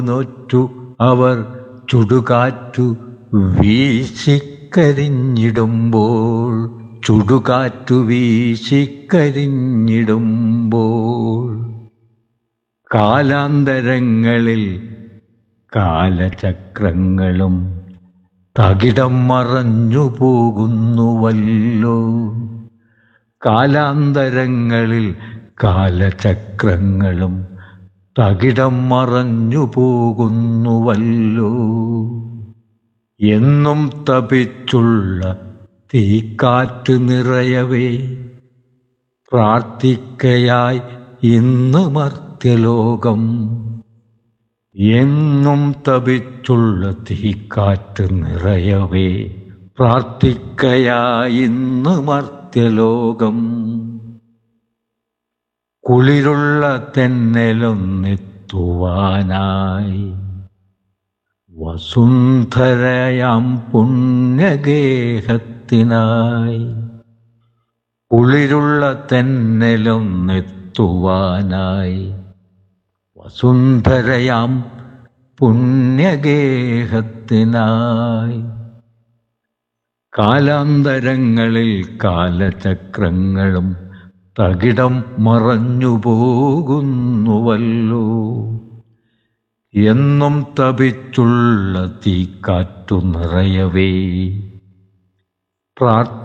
നോറ്റു അവർ ചുടുകാറ്റു വീശിക്കരിഞ്ഞിടുമ്പോൾ ചുടുകാറ്റു വീശിക്കരിഞ്ഞിടുമ്പോൾ കാലാന്തരങ്ങളിൽ കാലചക്രങ്ങളും തകിടം മറഞ്ഞു പോകുന്നുവല്ലോ കാലാന്തരങ്ങളിൽ കാലചക്രങ്ങളും തകിടം മറഞ്ഞു പോകുന്നുവല്ലോ എന്നും തപിച്ചുള്ള തീക്കാറ്റ് നിറയവേ പ്രാർത്ഥിക്കയായി ഇന്ന് മർത്യലോകം എന്നും തപിച്ചുള്ള തീക്കാറ്റ് നിറയവേ പ്രാർത്ഥിക്കയായി ഇന്ന് മർത്യലോകം കുളിരുള്ള തെന്നലൊന്നെത്തുവാനായി വസുന്ധരയാം പുണ്യഗേഹത്തിനായി കുളിരുള്ള തെന്നലൊന്നെത്തുവാനായി വസുന്ധരയാം പുണ്യഗേഹത്തിനായി കാലാന്തരങ്ങളിൽ കാലചക്രങ്ങളും തകിടം മറഞ്ഞു പോകുന്നുവല്ലോ എന്നും തപിച്ചുള്ള തീക്കാറ്റു നിറയവേ പ്രാർത്ഥ